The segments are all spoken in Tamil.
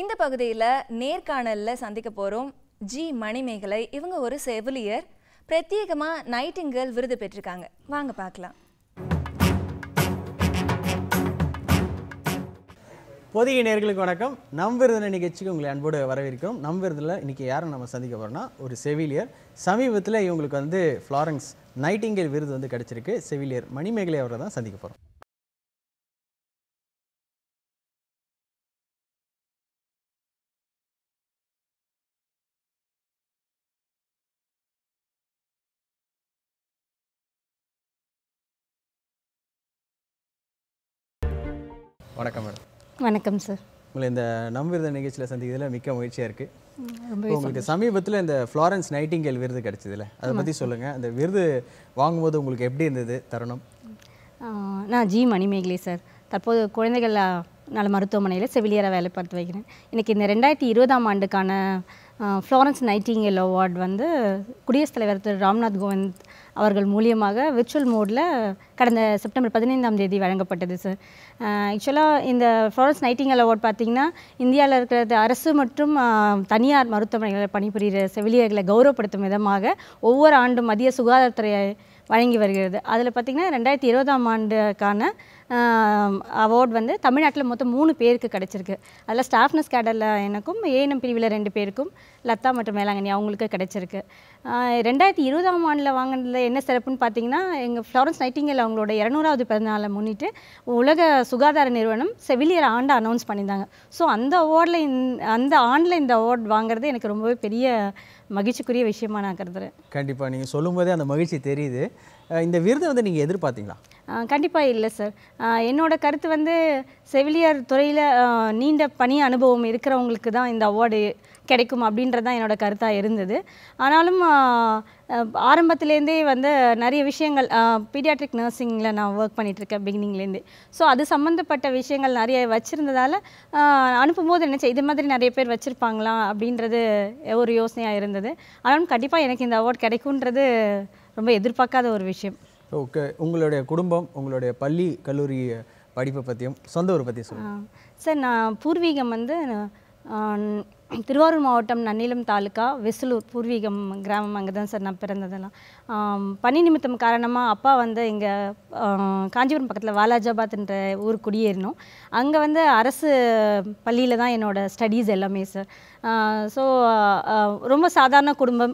இந்த பகுதியில் நேர்காணலில் சந்திக்க போகிறோம் ஜி மணிமேகலை இவங்க ஒரு செவிலியர் பிரத்யேகமாக நைட்டிங்கல் விருது பெற்றிருக்காங்க வாங்க பார்க்கலாம் பொதிகை நேர்களுக்கு வணக்கம் நம் விருதின நிகழ்ச்சிக்கு உங்களை அன்போடு வரவேற்கிறோம் நம் விருதில் இன்னைக்கு யாரை நம்ம சந்திக்க போறோம்னா ஒரு செவிலியர் சமீபத்தில் இவங்களுக்கு வந்து ஃப்ளாரன்ஸ் நைட்டிங்கேல் விருது வந்து கிடைச்சிருக்கு செவிலியர் மணிமேகலை அவரை தான் சந்திக்க போகிறோம் வணக்கம் மேடம் வணக்கம் சார் உங்களை இந்த நம் விருது நிகழ்ச்சியில் சந்திக்கிறதுல மிக்க மகிழ்ச்சியாக இருக்குது ரொம்ப உங்களுக்கு சமீபத்தில் இந்த ஃப்ளாரன்ஸ் நைட்டிங்கேல் விருது கிடைச்சதுல அதை பற்றி சொல்லுங்கள் அந்த விருது வாங்கும்போது உங்களுக்கு எப்படி இருந்தது தருணம் ஆஹ் நான் ஜி மணிமேகலை சார் தற்போது குழந்தைகள் ஆஹ், நல மருத்துவமனையில் செவிலியராக வேலை பார்த்து வைக்கிறேன் இன்னைக்கு இந்த ரெண்டாயிரத்தி இருபதாம் ஆண்டுக்கான ஆஹ், ஃப்ளாரன்ஸ் நைட்டிங்கேல் அவார்ட் வந்து குடியரசுத் தலைவர் திரு ராம்நாத் கோவிந்த் அவர்கள் மூலியமாக விர்ச்சுவல் மோடில் கடந்த செப்டம்பர் பதினைந்தாம் தேதி வழங்கப்பட்டது சார் ஆக்சுவலாக இந்த ஃப்ளாரன்ஸ் நைட்டிங்கேல் அவார்ட் பார்த்திங்கன்னா இந்தியாவில் இருக்கிறது அரசு மற்றும் ஆஹ், தனியார் மருத்துவமனைகளில் பணிபுரிகிற செவிலியர்களை கௌரவப்படுத்தும் விதமாக ஒவ்வொரு ஆண்டும் மத்திய சுகாதாரத்துறை வழங்கி வருகிறது அதில் பார்த்திங்கன்னா ரெண்டாயிரத்தி இருபதாம் ஆண்டுக்கான அவார்ட் வந்து தமிழ்நாட்டில் மொத்தம் மூணு பேருக்கு கிடச்சிருக்கு அதில் ஸ்டாஃப்னஸ் கேடரில் எனக்கும் ஏஎன்எம் பிரிவில் ரெண்டு பேருக்கும் லதா மற்றும் வேளாங்கண்ணி அவங்களுக்கு கிடச்சிருக்கு ரெண்டாயிரத்தி இருபதாம் ஆண்டில் வாங்கினதுல என்ன சிறப்புன்னு பார்த்தீங்கன்னா எங்கள் ஃப்ளாரன்ஸ் நைட்டிங்கேல் அவங்களோட இரநூறாவது பிறந்தநாளை முன்னிட்டு உலக சுகாதார நிறுவனம் செவிலியர் ஆண்டு அனௌன்ஸ் பண்ணியிருந்தாங்க ஸோ அந்த அவார்டில் அந்த ஆண்டில் இந்த அவார்ட் வாங்குறது எனக்கு ரொம்பவே பெரிய மகிழ்ச்சிக்குரிய விஷயமா நான் கருதுறேன் கண்டிப்பாக நீங்கள் சொல்லும்போதே அந்த மகிழ்ச்சி தெரியுது அஹ் இந்த விருதை வந்து நீங்கள் எதிர்பார்த்தீங்களா கண்டிப்பாக இல்லை சார் ஆஹ் என்னோட கருத்து வந்து செவிலியர் துறையில் நீண்ட பணி அனுபவம் இருக்கிறவங்களுக்கு தான் இந்த அவார்டு கிடைக்கும் அப்படின்றது தான் என்னோட கருத்தாக இருந்தது ஆனாலும் ஆஹ் அஹ் ஆரம்பத்திலேருந்தே வந்து நிறைய விஷயங்கள் பீடியாட்ரிக் நர்சிங்கில் நான் ஒர்க் பண்ணிகிட்ருக்கேன் பிகினிங்லேருந்தே ஸோ அது சம்மந்தப்பட்ட விஷயங்கள் நிறைய வச்சுருந்ததால் அனுப்பும்போது நினச்சேன் இது மாதிரி நிறைய பேர் வச்சுருப்பாங்களா அப்படின்றது ஒரு யோசனையாக இருந்தது ஆனாலும் கண்டிப்பாக எனக்கு இந்த அவார்ட் கிடைக்குன்றது ரொம்ப எதிர்பார்க்காத ஒரு விஷயம் ஓகே உங்களுடைய குடும்பம் உங்களுடைய பள்ளி கல்லூரி படிப்பை பற்றியும் சொந்த ஊரை பற்றியும் சொல்லுங்கள் சார் நான் பூர்வீகம் வந்து ஆ, திருவாரூர் மாவட்டம் நன்னிலம் தாலுக்கா வெசலூர் பூர்வீகம் கிராமம் அங்கே தான் சார் நான் பிறந்ததெல்லாம் ஆம், பணி நிமித்தம் காரணமாக அப்பா வந்து இங்கே காஞ்சிபுரம் பக்கத்தில் வாலாஜாபாத்ன்ற ஊர் குடியேறினோம் அங்கே வந்து அரசு பள்ளியில் தான் என்னோட ஸ்டடீஸ் எல்லாமே சார் ஸோ ரொம்ப சாதாரண குடும்பம்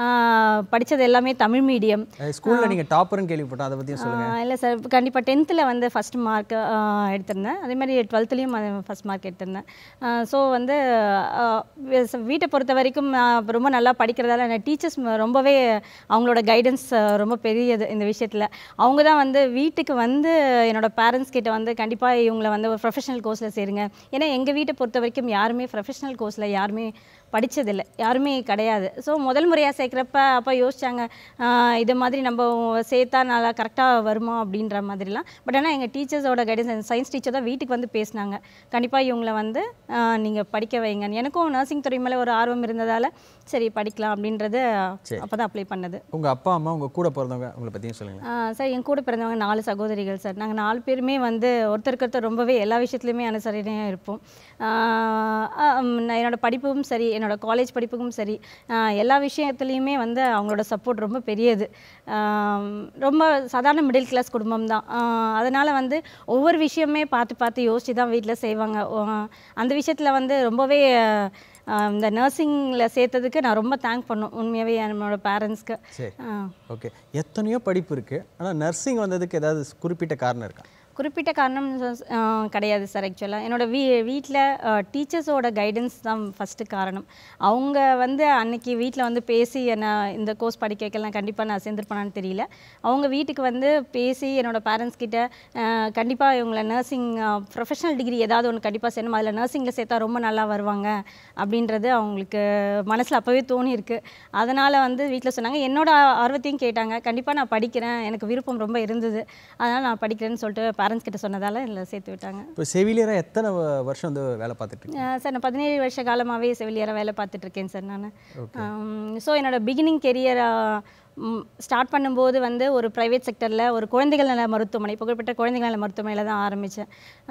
படித்தது எல்லாமே தமிழ் மீடியம் ஸ்கூலில் நீங்கள் டாப்பர்னு கேள்விப்பட்டோம் அதை பற்றியும் சொல்லுங்கள் இல்லை சார் கண்டிப்பாக டென்த்தில் வந்து ஃபஸ்ட் மார்க் எடுத்திருந்தேன் அதே மாதிரி டுவெல்த்துலேயும் ஃபஸ்ட் மார்க் எடுத்திருந்தேன் ஸோ வந்து ஆஹ் வி- ச- வீட்டை பொறுத்த வரைக்கும் நான் ரொம்ப நல்லா படிக்கிறதால நான் டீச்சர்ஸ் ரொம்பவே அவங்களோட கைடன்ஸ் ரொம்ப பெரியது இந்த விஷயத்தில் அவங்க தான் வந்து வீட்டுக்கு வந்து என்னோட பேரண்ட்ஸ் கிட்ட வந்து கண்டிப்பாக இவங்களை வந்து ஒரு ப்ரொஃபஷனல் கோர்ஸில் சேருங்க ஏன்னா எங்கள் வீட்டை பொறுத்த வரைக்கும் யாருமே ப்ரொஃபஷனல் கோர்ஸில் யாருமே படித்ததில்லை யாருமே கிடையாது ஸோ முதல் முறையாக சேர்க்குறப்ப அப்போ யோசிச்சாங்க ஆஹ் இது மாதிரி நம்ம சேர்த்தா நல்லா கரெக்டாக வருமா அப்படின்ற மாதிரிலாம் பட் ஆனால் எங்கள் டீச்சர்ஸோட கைடன்ஸ் சயின்ஸ் டீச்சர் தான் வீட்டுக்கு வந்து பேசினாங்க கண்டிப்பாக இவங்களை வந்து நீங்கள் படிக்க வைங்க எனக்கும் நர்சிங் துறை மேலே ஒரு ஆர்வம் இருந்ததால் சரி படிக்கலாம் அப்படின்றது சரி. அப்போ தான் அப்ளை பண்ணது உங்கள் அப்பா அம்மா உங்கள் கூட பிறந்தவங்க உங்களை பற்றியும் சொல்லுங்கள் ஆ, சார் என் கூட பிறந்தவங்க நாலு சகோதரிகள் சார் நாங்கள் நாலு பேருமே வந்து ஒருத்தருக்கு ஒருத்தர் ரொம்பவே எல்லா விஷயத்துலையுமே அனுசரணையாக இருப்போம் ஆ, ஆ, ம், நான் என்னோட படிப்பும் சரி என்னோட காலேஜ் படிப்புக்கும் சரி ஆ, எல்லா விஷயத்துலையுமே வந்து அவங்களோட சப்போர்ட் ரொம்ப பெரியது ஆம், ரொம்ப சாதாரண மிடில் கிளாஸ் குடும்பம் தான் அதனால் வந்து ஒவ்வொரு விஷயமே பார்த்து பார்த்து யோசித்து தான் வீட்டில் செய்வாங்க ஓ, அந்த விஷயத்தில் வந்து ரொம்பவே ஆ, இந்த நர்சிங்கில் சேர்த்ததுக்கு நான் ரொம்ப தேங்க் பண்ணும் உண்மையாகவே என்னோட பேரண்ட்ஸ்க்கு சரி ஓகே எத்தனையோ படிப்பு இருக்குது ஆனால் நர்சிங் வந்ததுக்கு ஏதாவது குறிப்பிட்ட காரணம் இருக்கா குறிப்பிட்ட காரணம் சொ- ஆ, கிடையாது சார் ஆக்சுவலாக என்னோட வீ வீட்டில் டீச்சர்ஸோட கைடன்ஸ் தான் ஃபஸ்ட்டு காரணம் அவங்க வந்து அன்னைக்கு வீட்டில் வந்து பேசி என்னை இந்த கோர்ஸ் படிக்க வைக்கலாம் கண்டிப்பாக நான் சேர்ந்துருப்பேனான்னு தெரியல அவங்க வீட்டுக்கு வந்து பேசி என்னோட பேரண்ட்ஸ் கிட்ட கண்டிப்பாக இவங்களை நர்சிங் ப்ரொஃபஷனல் டிகிரி ஏதாவது ஒன்று கண்டிப்பாக செய்யணும் அதில் நர்சிங்கில் சேர்த்தா ரொம்ப நல்லா வருவாங்க அப்படின்றது அவங்களுக்கு மனசில் அப்போவே தோணியிருக்கு அதனால் வந்து வீட்டில் சொன்னாங்க என்னோட ஆர்வத்தையும் கேட்டாங்க கண்டிப்பாக நான் படிக்கிறேன் எனக்கு விருப்பம் ரொம்ப இருந்தது அதனால் நான் படிக்கிறேன்னு சொல்லிட்டு பேரண்ட்ஸ் கிட்ட சொன்னதால் இதில் சேர்த்து விட்டாங்க இப்போ செவிலியராக எத்தனை வ- வருஷம் வந்து வேலை பார்த்துட்டு இருக்கீங்க அஹ் சார் நான் பதினேழு வருஷ காலமாகவே செவிலியராக வேலை பார்த்துட்டு இருக்கேன் சார் நான் ஸோ என்னோட பிகினிங் கெரியர் ஸ்டார்ட் பண்ணும்போது வந்து ஒரு ப்ரைவேட் செக்டரில் ஒரு குழந்தைகள் நல மருத்துவமனை புகழ்பெற்ற குழந்தைகள் நல மருத்துவமனையில் தான் ஆரம்பித்தேன்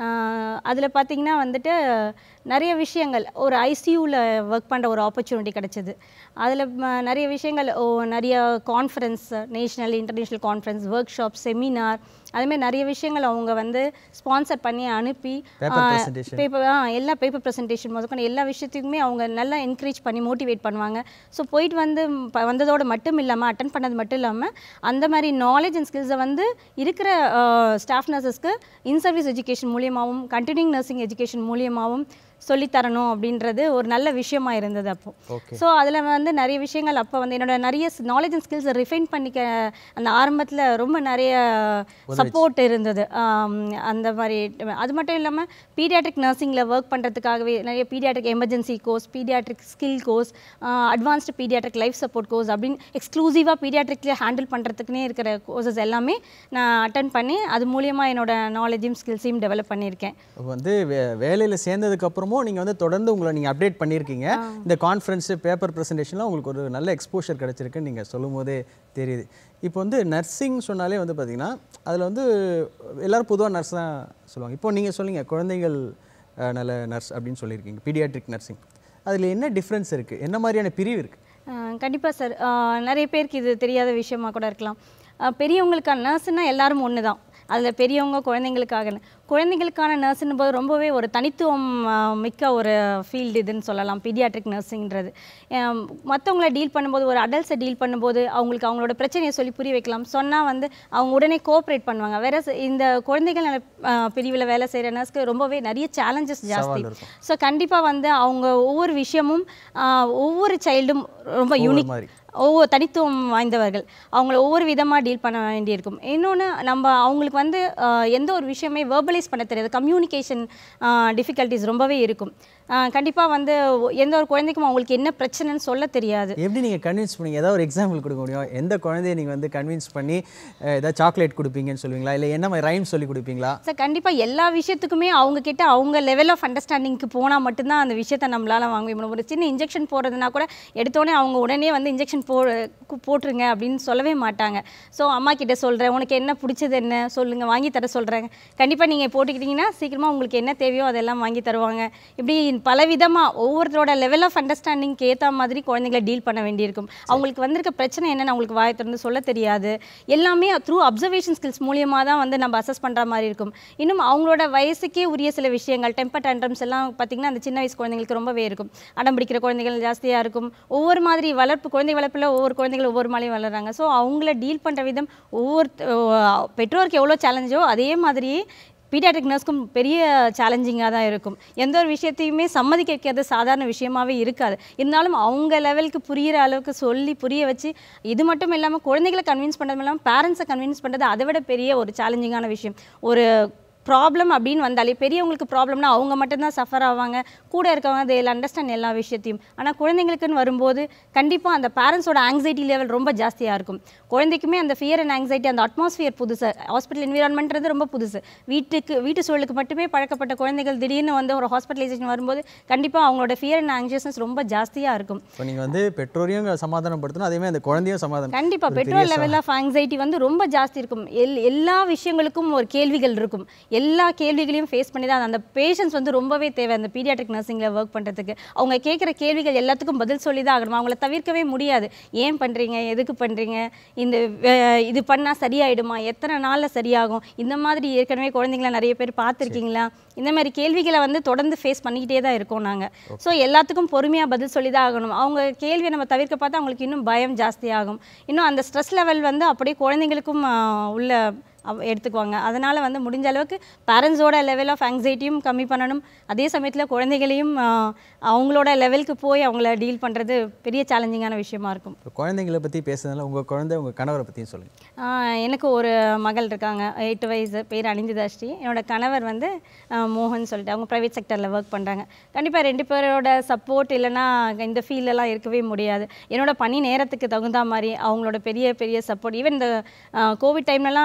அதில் பார்த்திங்கன்னா வந்துட்டு நிறைய விஷயங்கள் ஒரு ஐசியூவில் ஒர்க் பண்ணுற ஒரு ஆப்பர்ச்சுனிட்டி கிடச்சிது அதில் நிறைய விஷயங்கள் ஓ நிறைய conference national international conference workshop seminar அதுமாதிரி நிறைய விஷயங்கள் அவங்க வந்து ஸ்பான்சர் பண்ணி அனுப்பி Paper presentation. பேப்பர் ஆ எல்லா பேப்பர் ப்ரெசன்டேஷன் முதற்கொண்டு எல்லா விஷயத்துக்குமே அவங்க நல்லா என்கரேஜ் பண்ணி மோட்டிவேட் பண்ணுவாங்க ஸோ போயிட்டு வந்து ம், ப- வந்ததோட மட்டும் இல்லாமல் அட்டன் பண்ணது மட்டும் இல்லாமல் அந்த மாதிரி நாலேஜ் அண்ட் ஸ்கில்ஸை வந்து இருக்கிற ஸ்டாஃப் நர்சஸ்க்கு இன் சர்வீஸ் எஜுகேஷன் மூலியமாகவும் கண்டினியூங் நர்சிங் எஜுகேஷன் மூலியமாகவும் சொல்லித்தரணும் அப்படின்றது ஒரு நல்ல விஷயமா இருந்தது அப்போ Okay. ஸோ அதில் வந்து நிறைய விஷயங்கள் அப்போ வந்து என்னோட நிறைய நாலேஜ் அண்ட் ஸ்கில்ஸை ரிஃபைன் பண்ணிக்க அந்த ஆரம்பத்தில் ரொம்ப நிறைய சப்போர்ட் இருந்தது ஆம், அந்த மாதிரி அது மட்டும் இல்லாமல் பீடியாட்ரிக் நர்சிங்கில் ஒர்க் பண்ணுறதுக்காகவே நிறைய paediatric emergency course paediatric skill course advanced paediatric life support course அப்படின்னு எக்ஸ்க்ளூசிவாக பீடியாட்ரிக்கில் ஹேண்டில் பண்ணுறதுக்குனே இருக்கிற கோர்சஸ் எல்லாமே நான் அட்டன் பண்ணி அது மூலியமாக என்னோட நாலேஜையும் ஸ்கில்ஸையும் டெவலப் பண்ணியிருக்கேன் இப்போ வந்து வே வேலையில் சேர்ந்ததுக்கு அப்புறமும் நீங்கள் வந்து தொடர்ந்து உங்களை நீங்கள் அப்டேட் பண்ணியிருக்கீங்க இந்த கான்ஃபரன்ஸு பேப்பர் ப்ரெசன்டேஷன்லாம் உங்களுக்கு ஒரு நல்ல எக்ஸ்போஷர் கிடச்சிருக்குன்னு நீங்கள் சொல்லும் போதே தெரியுது இப்போ வந்து நர்சிங் சொன்னாலே வந்து பார்த்தீங்கன்னா அதில் வந்து எல்லாரும் பொதுவாக நர்ஸ் தான் சொல்லுவாங்க இப்போ நீங்கள் சொல்லுங்க குழந்தைகள் அஹ், நல்ல நர்ஸ் அப்படின்னு சொல்லியிருக்கீங்க பீடியாட்ரிக் நர்சிங் அதில் என்ன டிஃப்ரென்ஸ் இருக்குது என்ன மாதிரியான பிரிவு இருக்குது கண்டிப்பாக சார் நிறைய பேருக்கு இது தெரியாத விஷயமா கூட இருக்கலாம் அஹ் பெரியவங்களுக்கான நர்ஸ்னால் எல்லாரும் ஒன்று தான் அதில் பெரியவங்க குழந்தைங்களுக்காக குழந்தைங்களுக்கான நர்ஸ்னும் போது ரொம்பவே ஒரு தனித்துவம் அஹ், மிக்க ஒரு ஃபீல்டு இதுன்னு சொல்லலாம் பீடியாட்ரிக் நர்சிங்கிறது மற்றவங்கள டீல் பண்ணும்போது ஒரு அடல்ட்ஸை டீல் பண்ணும்போது அவங்களுக்கு அவங்களோட பிரச்சனையை சொல்லி புரிய வைக்கலாம் சொன்னால் வந்து அவங்க உடனே கோஆப்ரேட் பண்ணுவாங்க வேற இந்த குழந்தைகள் நல பிரிவில் வேலை செய்கிற நர்ஸ்க்கு ரொம்பவே நிறைய சேலஞ்சஸ் ஜாஸ்தி இருக்கும். ஸோ கண்டிப்பாக வந்து அவங்க ஒவ்வொரு விஷயமும் ஆஹ், ஒவ்வொரு சைல்டும் ரொம்ப யூனிக் மாதிரி. ஒவ்வொரு தனித்துவம் வாய்ந்தவர்கள் அவங்கள ஒவ்வொரு விதமாக டீல் பண்ண வேண்டியிருக்கும் இன்னொன்று நம்ம அவங்களுக்கு வந்து ஆஹ், எந்த ஒரு விஷயமே வேர்பலைஸ் பண்ண தெரியாது கம்யூனிகேஷன் டிஃபிகல்ட்டிஸ் ரொம்பவே இருக்கும் கண்டிப்பாக வந்து ஒ- எந்த ஒரு குழந்தைக்கும் அவங்களுக்கு என்ன பிரச்சனைன்னு சொல்ல தெரியாது எப்படி நீங்கள் கன்வின்ஸ் பண்ணீங்க ஏதாவது ஒரு எக்ஸாம்பிள் கொடுக்க முடியும் எந்த குழந்தைய நீங்கள் வந்து கன்வின்ஸ் பண்ணி அஹ், ஏதாவது சாக்லேட் கொடுப்பீங்கன்னு சொல்லுவீங்களா இல்லை என்ன மாதிரி ரைம் சொல்லி கொடுப்பீங்களா சார் கண்டிப்பாக எல்லா விஷயத்துக்குமே அவங்க கிட்ட அவங்க லெவல் ஆஃப் அண்டர்ஸ்டாண்டிங்க்கு போனால் மட்டும்தான் அந்த விஷயத்தை நம்மளால வாங்க முடியும் ஒரு சின்ன இன்ஜெக்ஷன் போடுறதுனா கூட எடுத்தோடனே அவங்க உடனே வந்து இன்ஜெக்ஷன் போ கு- போட்டுருங்க அப்படின்னு சொல்லவே மாட்டாங்க ஸோ அம்மா கிட்ட சொல்கிறேன் உனக்கு என்ன பிடிச்சது என்ன சொல்லுங்கள் வாங்கி தர சொல்கிறேன் கண்டிப்பாக நீங்கள் போட்டுக்கிட்டிங்கன்னா சீக்கிரமாக உங்களுக்கு என்ன தேவையோ அதெல்லாம் வாங்கி தருவாங்க இப்படி பலவிதமாக ஒவ்வொருத்தரோட லெவல் ஆஃப் அண்டர்ஸ்டாண்டிங்க்கு ஏற்ற மாதிரி குழந்தைங்களை டீல் பண்ண வேண்டியிருக்கும் அவங்களுக்கு வந்திருக்க பிரச்சனை என்னன்னு அவங்களுக்கு வாய் திறந்து சொல்ல தெரியாது எல்லாமே த்ரூ அப்சர்வேஷன் ஸ்கில்ஸ் மூலியமாக தான் வந்து நம்ம அசஸ் பண்ணுற மாதிரி இருக்கும் இன்னும் அவங்களோட வயசுக்கே உரிய சில விஷயங்கள் டெம்பர் டேண்ட்ரம்ஸ் எல்லாம் பார்த்திங்கன்னா அந்த சின்ன வயசு குழந்தைங்களுக்கு ரொம்பவே இருக்கும் அடம் பிடிக்கிற குழந்தைகள் ஜாஸ்தியாக இருக்கும் ஒவ்வொரு மாதிரி வளர்ப்பு குழந்தை வளர்ப்பில் ஒவ்வொரு குழந்தைகள் ஒவ்வொரு மாதிரியும் வளர்றாங்க ஸோ அவங்கள டீல் பண்ணுற விதம் ஒவ்வொரு பெற்றோருக்கு எவ்வளோ சேலஞ்சோ அதே மாதிரி பீடியாட்ரிக் நர்ஸ்க்கும் பெரிய சேலஞ்சிங்காக தான் இருக்கும் எந்த ஒரு விஷயத்தையுமே சம்மதிக்க வைக்கிறது சாதாரண விஷயமாவே இருக்காது இருந்தாலும் அவங்க லெவலுக்கு புரியிற அளவுக்கு சொல்லி புரிய வச்சு இது மட்டும் இல்லாமல் குழந்தைகளை கன்வின்ஸ் பண்ணுறது இல்லாமல் பேரண்ட்ஸை கன்வின்ஸ் பண்ணுறது அதை விட பெரிய ஒரு சேலஞ்சிங்கான விஷயம் ஒரு ப்ராப்ளம் அப்படின்னு வந்தாலே பெரியவங்களுக்கு ப்ராப்ளம்னா அவங்க மட்டும்தான் சஃபர் ஆவாங்க கூட இருக்கவங்க they will அண்டர்ஸ்டாண்ட் எல்லா விஷயத்தையும் ஆனால் குழந்தைங்களுக்குன்னு வரும்போது கண்டிப்பாக அந்த பேரண்ட்ஸோட ஆங்ஸைட்டி லெவல் ரொம்ப ஜாஸ்தியாக இருக்கும் குழந்தைக்குமே அந்த ஃபியர் அண்ட் ஆங்ஸைட்டி அந்த அட்மாஸ்ஃபியர் புதுசு ஹாஸ்பிட்டல் என்விரான்மெண்ட்றது ரொம்ப புதுசு வீட்டுக்கு வீட்டு சூழலுக்கு மட்டுமே பழக்கப்பட்ட குழந்தைகள் திடீர்னு வந்து ஒரு ஹாஸ்பிட்டலைசேஷன் வரும்போது கண்டிப்பாக அவங்களோட ஃபியர் அண்ட் ஆங்ஷியஸ்னஸ் ரொம்ப ஜாஸ்தியாக இருக்கும் இப்போ நீங்கள் வந்து பெற்றோரையும் சமாதானப்படுத்தணும் அதே மாதிரி அந்த குழந்தையும் சமாதானம் கண்டிப்பா ஒரு பெரிய பெட்ரோல் லெவல் ஆஃப் ஆங்ஸைட்டி வந்து ரொம்ப ஜாஸ்தி இருக்கும் எல் எல்லா விஷயங்களுக்கும் ஒரு கேள்விகள் இருக்கும் எல்லா கேள்விகளையும் ஃபேஸ் பண்ணி தான் அந்த பேஷன்ஸ் வந்து ரொம்பவே தேவை அந்த பீடியாட்ரிக் நர்சிங்கில் ஒர்க் பண்ணுறதுக்கு அவங்க கேட்குற கேள்விகள் எல்லாத்துக்கும் பதில் சொல்லி தான் ஆகணும் அவங்கள தவிர்க்கவே முடியாது ஏன் பண்ணுறீங்க எதுக்கு பண்ணுறீங்க இந்த அஹ், இது பண்ணால் சரியாயிடுமா எத்தனை நாளில் சரியாகும் இந்த மாதிரி ஏற்கனவே குழந்தைங்கள நிறைய பேர் பார்த்துருக்கீங்களா இந்த மாதிரி கேள்விகளை வந்து தொடர்ந்து ஃபேஸ் பண்ணிக்கிட்டே தான் இருக்கோம் நாங்கள் ஸோ எல்லாத்துக்கும் பொறுமையாக பதில் சொல்லி தான் ஆகணும் அவங்க கேள்வியை நம்ம தவிர்க்க பார்த்தா அவங்களுக்கு இன்னும் பயம் ஜாஸ்தியாகும் இன்னும் அந்த ஸ்ட்ரெஸ் லெவல் வந்து அப்படியே குழந்தைங்களுக்கும் ஆஹ், உள்ள அவ- எடுத்துக்குவாங்க அதனால் வந்து முடிஞ்ச அளவுக்கு பேரண்ட்ஸோட லெவல் ஆஃப் ஆங்ஸைட்டியும் கம்மி பண்ணணும் அதே சமயத்தில் குழந்தைகளையும் ஆஹ், அவங்களோட லெவலுக்கு போய் அவங்கள டீல் பண்ணுறது பெரிய சேலஞ்சிங்கான விஷயமா இருக்கும் இப்போ குழந்தைங்களை பற்றி பேசுறதுனால உங்கள் குழந்தை உங்கள் கணவரை பற்றியும் சொல்லுங்கள் ஆஹ் எனக்கு ஒரு மகள் இருக்காங்க எட்டு வயசு பேர் அனிந்திதாஸ்ரீ என்னோட கணவர் வந்து ஆஹ் மோகன் சொல்லிட்டு அவங்க ப்ரைவேட் செக்டரில் ஒர்க் பண்ணுறாங்க கண்டிப்பாக ரெண்டு பேரோட சப்போர்ட் இல்லைன்னா இந்த ஃபீல்டெல்லாம் இருக்கவே முடியாது என்னோட பணி நேரத்துக்கு தகுந்த மாதிரி அவங்களோட பெரிய பெரிய சப்போர்ட் ஈவன் இந்த கோவிட் டைம்லலாம்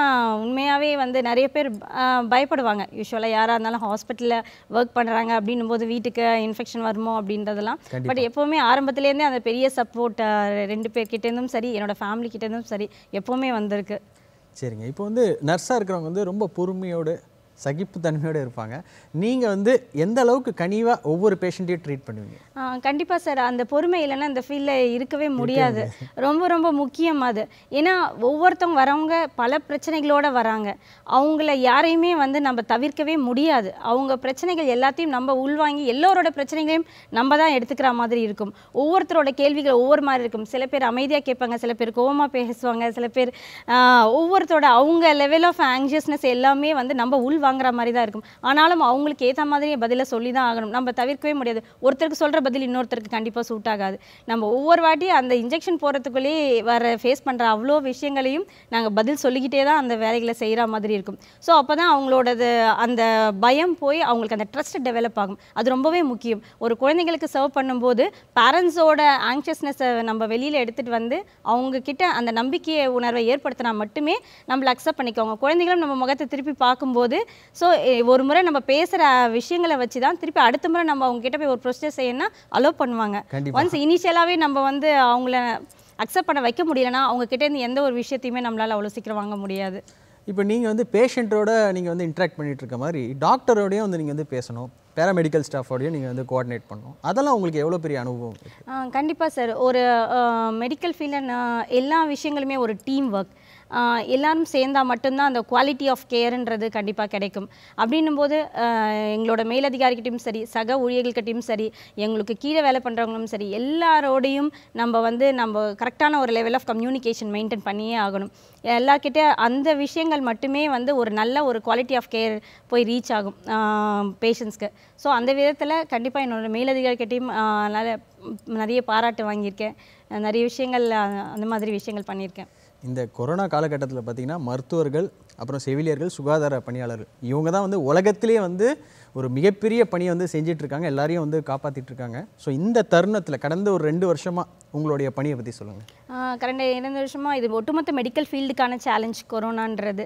உண்மையாகவே வந்து நிறைய பேர் ஆஹ், பயப்படுவாங்க யூஸ்வலாக யாராக இருந்தாலும் ஹாஸ்பிட்டலில் ஒர்க் பண்ணுறாங்க அப்படின்னும் போது வீட்டுக்கு இன்ஃபெக்ஷன் வருமோ அப்படின்றதெல்லாம் பட் எப்போவுமே ஆரம்பத்துலேருந்தே அந்த பெரிய சப்போர்ட் ரெண்டு பேர்கிட்டேருந்தும் சரி என்னோட ஃபேமிலி கிட்டேருந்தும் சரி எப்போவுமே வந்திருக்கு சரிங்க இப்போ வந்து நர்ஸாக இருக்கிறவங்க வந்து ரொம்ப பொறுமையோடு சகிப்புத்தன்மையோடு இருப்பாங்க நீங்கள் வந்து எந்த அளவுக்கு கனிவாக ஒவ்வொரு பேஷண்ட்டையும் ட்ரீட் பண்ணுவீங்க கண்டிப்பாக சார் அந்த பொறுமை இல்லைன்னா இந்த ஃபீல்டில் இருக்கவே முடியாது ரொம்ப ரொம்ப முக்கியம் அது ஏன்னா ஒவ்வொருத்தவங்க வரவங்க பல பிரச்சனைகளோட வராங்க அவங்கள யாரையுமே வந்து நம்ம தவிர்க்கவே முடியாது அவங்க பிரச்சனைகள் எல்லாத்தையும் நம்ம உள்வாங்கி எல்லோரோட பிரச்சனைகளையும் நம்ம தான் எடுத்துக்கிற மாதிரி இருக்கும் ஒவ்வொருத்தரோட கேள்விகள் ஒவ்வொரு மாதிரி இருக்கும் சில பேர் அமைதியாக கேட்பாங்க சில பேர் கோவமாக பேசுவாங்க சில பேர் ஆஹ், ஒவ்வொருத்தரோட அவங்க லெவல் ஆஃப் ஆங்ஷியஸ்னஸ் எல்லாமே வந்து நம்ம உள் வாங்குற மாதிரி தான் இருக்கும் ஆனாலும் அவங்களுக்கு ஏற்ற மாதிரியே பதிலை சொல்லி தான் ஆகணும் நம்ம தவிர்க்கவே முடியாது ஒருத்தருக்கு சொல்கிற பதில் இன்னொருத்தருக்கு கண்டிப்பாக சூட் ஆகாது நம்ம ஒவ்வொரு வாட்டி அந்த இன்ஜெக்ஷன் போகிறதுக்குள்ளேயே வர ஃபேஸ் பண்ணுற அவ்வளோ விஷயங்களையும் நாங்கள் பதில் சொல்லிக்கிட்டே தான் அந்த வேலைகளை செய்கிற மாதிரி இருக்கும் ஸோ அப்போ தான் அவங்களோடது அந்த பயம் போய் அவங்களுக்கு அந்த ட்ரஸ்ட் டெவலப் ஆகும் அது ரொம்பவே முக்கியம் ஒரு குழந்தைங்களுக்கு சர்வ் பண்ணும்போது பேரண்ட்ஸோட ஆங்ஷியஸ்னஸை நம்ம வெளியில் எடுத்துகிட்டு வந்து அவங்க கிட்ட அந்த நம்பிக்கையை உணர்வை ஏற்படுத்தினா மட்டுமே நம்மளை அக்செப்ட் பண்ணிக்கோங்க குழந்தைகளும் நம்ம முகத்தை திருப்பி பார்க்கும்போது ஸோ ஒரு முறை நம்ம பேசுகிற விஷயங்களை வச்சு தான் திருப்பி அடுத்த முறை நம்ம அவங்க கிட்ட போய் ஒரு ப்ரொசீஜர் செய்யணும்னா அலோவ் பண்ணுவாங்க கண்டிப்பா. ஒன்ஸ் இனிஷியலாகவே நம்ம வந்து அவங்கள அக்செப்ட் பண்ண வைக்க முடியலன்னா அவங்க கிட்ட இருந்து எந்த ஒரு விஷயத்தையுமே நம்மளால அவ்வளோ சீக்கிரம் வாங்க முடியாது இப்போ நீங்கள் வந்து பேஷண்ட்டோட நீங்கள் வந்து இன்ட்ராக்ட் பண்ணிட்டு இருக்க மாதிரி டாக்டரோடையும் வந்து நீங்கள் வந்து பேசணும் பேராமெடிக்கல் ஸ்டாஃபோடையும் நீங்கள் வந்து கோஆர்டினேட் பண்ணணும் அதெல்லாம் உங்களுக்கு எவ்வளோ பெரிய அனுபவம் இருக்கு? கண்டிப்பாக சார் ஒரு மெடிக்கல் ஃபீல்டில் எல்லா விஷயங்களுமே ஒரு டீம் ஒர்க் எல்லாரும் சேர்ந்தா மட்டும்தான் அந்த குவாலிட்டி ஆஃப் கேர்ன்றது கண்டிப்பாக கிடைக்கும் அப்படின்னும் போது ஆஹ், எங்களோட மேலதிகாரிகிட்டையும் சரி சக ஊழியர்கள்கிட்டையும் சரி எங்களுக்கு கீழே வேலை பண்ணுறவங்களும் சரி எல்லாரோடையும் நம்ம வந்து நம்ம கரெக்டான ஒரு லெவல் ஆஃப் கம்யூனிகேஷன் மெயின்டைன் பண்ணியே ஆகணும் எல்லார்கிட்ட அந்த விஷயங்கள் மட்டுமே வந்து ஒரு நல்ல ஒரு குவாலிட்டி ஆஃப் கேர் போய் ரீச் ஆகும் பேஷண்ட்ஸ்க்கு ஸோ அந்த விதத்தில் கண்டிப்பாக என்னோட மேலதிகாரிகிட்டையும் ஆஹ், நல்ல நிறைய பாராட்டு வாங்கியிருக்கேன் அஹ் நிறைய விஷயங்கள் அஹ், அந்த மாதிரி விஷயங்கள் பண்ணியிருக்கேன் இந்த கொரோனா காலகட்டத்தில் பார்த்தீங்கன்னா மருத்துவர்கள் அப்புறம் செவிலியர்கள் சுகாதார பணியாளர்கள் இவங்க தான் வந்து உலகத்திலேயே வந்து ஒரு மிகப்பெரிய பணியை வந்து செஞ்சிட்டு இருக்காங்க எல்லாரையும் வந்து காப்பாத்திட்டு இருக்காங்க ஸோ இந்த தருணத்தில் கடந்த ஒரு ரெண்டு வருஷமா உங்களுடைய பணியை பற்றி சொல்லுங்கள் கடந்த இரண்டு வருஷமாக இது ஒட்டுமொத்த மெடிக்கல் ஃபீல்டுக்கான சேலஞ்ச் கொரோனான்றது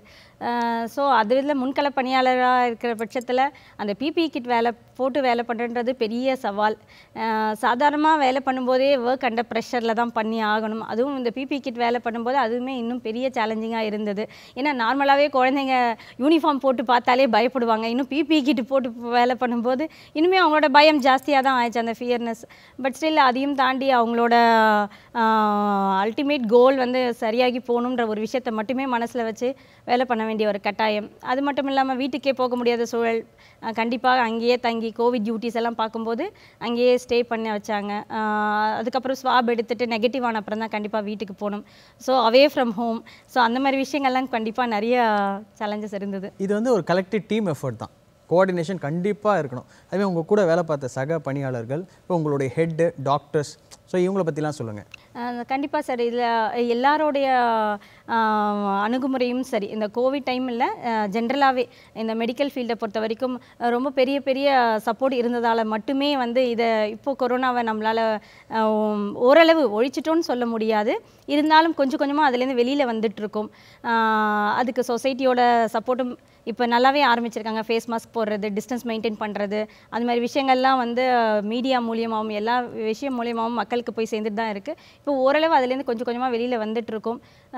ஸோ அது இதில் முன்கள பணியாளராக இருக்கிற பட்சத்தில் அந்த பிபி கிட் வேலை போட்டு வேலை பண்ணுறது பெரிய சவால் சாதாரணமாக வேலை பண்ணும்போதே ஒர்க் அண்டர் ப்ரெஷரில் தான் பண்ணி ஆகணும் அதுவும் இந்த பிபி கிட் வேலை பண்ணும்போது அதுவுமே இன்னும் பெரிய சேலஞ்சிங்காக இருந்தது ஏன்னா நார்மலாகவே குழந்தைங்க யூனிஃபார்ம் போட்டு பார்த்தாலே பயப்படுவாங்க இன்னும் பிபி கிட் போட்டு வேலை பண்ணும்போது இனிமே அவங்களோட பயம் ஜாஸ்தியாக தான் ஆயிடுச்சு அந்த ஃபியர்னஸ் பட் ஸ்டில் அதையும் தாண்டி அவங்களோட அல்டிமேட் கோல் வந்து சரியாகி போகணுன்ற ஒரு விஷயத்தை மட்டுமே மனசில் வச்சு வேலை பண்ண வேண்டிய ஒரு கட்டாயம் அது மட்டும் இல்லாமல் வீட்டுக்கே போக முடியாத சூழல் கண்டிப்பாக அங்கேயே தங்கி கோவிட் டியூட்டிஸ் எல்லாம் பார்க்கும்போது அங்கேயே ஸ்டே பண்ண வச்சாங்க ஆஹ் அதுக்கப்புறம் ஸ்வாப் எடுத்துட்டு நெகட்டிவ் ஆன அப்புறம் தான் கண்டிப்பாக வீட்டுக்கு போகணும் so away from home so அந்த மாதிரி விஷயங்கள்லாம் கண்டிப்பாக நிறைய சேலஞ்சஸ் இருந்தது இது வந்து ஒரு கலெக்டிவ் டீம் எஃபர்ட் தான் கோஆர்டினேஷன் கண்டிப்பாக இருக்கணும் அதுவே உங்கள் கூட வேலை பார்த்த சக பணியாளர்கள் இப்போ உங்களுடைய ஹெட்டு டாக்டர்ஸ் ஸோ இவங்கள பற்றிலாம் சொல்லுங்கள் கண்டிப்பாக சார் இதில் எல்லாரோடைய ஆஹ், அணுகுமுறையும் சரி இந்த கோவிட் டைமில் ஜென்ரலாகவே இந்த மெடிக்கல் ஃபீல்டை பொறுத்த வரைக்கும் அஹ், ரொம்ப பெரிய பெரிய சப்போர்ட் இருந்ததால் மட்டுமே வந்து இதை இப்போ கொரோனாவை நம்மளால் ஓரளவு ஒழிச்சிட்டோன்னு சொல்ல முடியாது இருந்தாலும் கொஞ்சம் கொஞ்சமாக அதுலேருந்து வெளியில் வந்துட்டுருக்கோம் அதுக்கு சொசைட்டியோட சப்போர்ட்டும் இப்போ நல்லாவே ஆரம்பிச்சிருக்காங்க ஃபேஸ் மாஸ்க் போடுறது டிஸ்டன்ஸ் மெயின்டைன் பண்ணுறது அது மாதிரி விஷயங்கள்லாம் வந்து மீடியா மூலியமாகவும் எல்லா விஷயம் மூலியமாகவும் மக்களுக்கு போய் சேர்ந்துட்டு தான் இருக்குது இப்போ ஓரளவு அதுலேருந்து கொஞ்சம் கொஞ்சமாக வெளியில் வந்துட்டு இருக்கோம்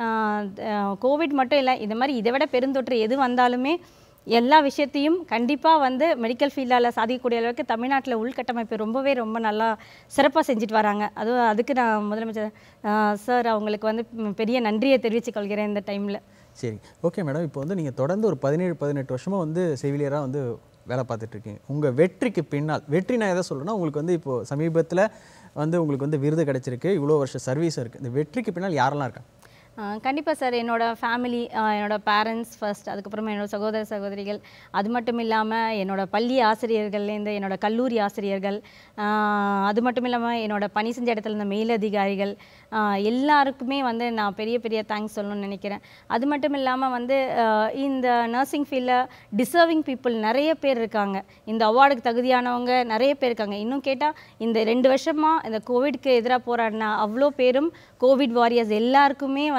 கோவிட் மட்டும் இல்லை இந்த மாதிரி இதை விட பெருந்தொற்று எது வந்தாலுமே எல்லா விஷயத்தையும் கண்டிப்பாக வந்து மெடிக்கல் ஃபீல்டால் சாதிக்கக்கூடிய அளவுக்கு தமிழ்நாட்டில் உள்கட்டமைப்பு ரொம்பவே ரொம்ப நல்லா சிறப்பாக செஞ்சுட்டு வராங்க அதுவும் அதுக்கு நான் முதலமைச்சர் சார் அவங்களுக்கு வந்து ம், பெரிய நன்றியை தெரிவித்துக் கொள்கிறேன் இந்த டைமில் சரி ஓகே மேடம் இப்போ வந்து நீங்கள் தொடர்ந்து ஒரு பதினேழு பதினெட்டு வருஷமாக வந்து செவிலியராக வந்து வேலை பார்த்துட்டு இருக்கீங்க உங்கள் வெற்றிக்கு பின்னால் வெற்றி நான் எதை சொல்கிறேன்னா உங்களுக்கு வந்து இப்போது சமீபத்தில் வந்து உங்களுக்கு வந்து விருது கிடைச்சிருக்கு இவ்வளோ வருஷம் சர்வீஸ் இருக்குது இந்த வெற்றிக்கு பின்னால் யாரெல்லாம் இருக்கா கண்டிப்பாக சார் என்னோட ஃபேமிலி என்னோட பேரண்ட்ஸ் ஃபர்ஸ்ட் அதுக்கப்புறமா என்னோட சகோதர சகோதரிகள் அது மட்டும் இல்லாமல் என்னோட பள்ளி ஆசிரியர்கள்லேருந்து என்னோட கல்லூரி ஆசிரியர்கள் ஆஹ் அது மட்டும் இல்லாமல் என்னோட பணி செஞ்ச இடத்துல இருந்த மேலதிகாரிகள் ஆஹ் எல்லாருக்குமே வந்து நான் பெரிய பெரிய தேங்க்ஸ் சொல்லணும்னு நினைக்கிறேன் அது மட்டும் இல்லாமல் வந்து ஆஹ் இந்த நர்சிங் ஃபீல்டில் டிசர்விங் பீப்புள் நிறைய பேர் இருக்காங்க இந்த அவார்டுக்கு தகுதியானவங்க நிறைய பேர் இருக்காங்க இன்னும் கேட்டால் இந்த ரெண்டு வருஷமாக இந்த கோவிட்க்கு எதிராக போராடின அவ்வளோ பேரும் கோவிட் வாரியர்ஸ் எல்லாருக்குமே வந்து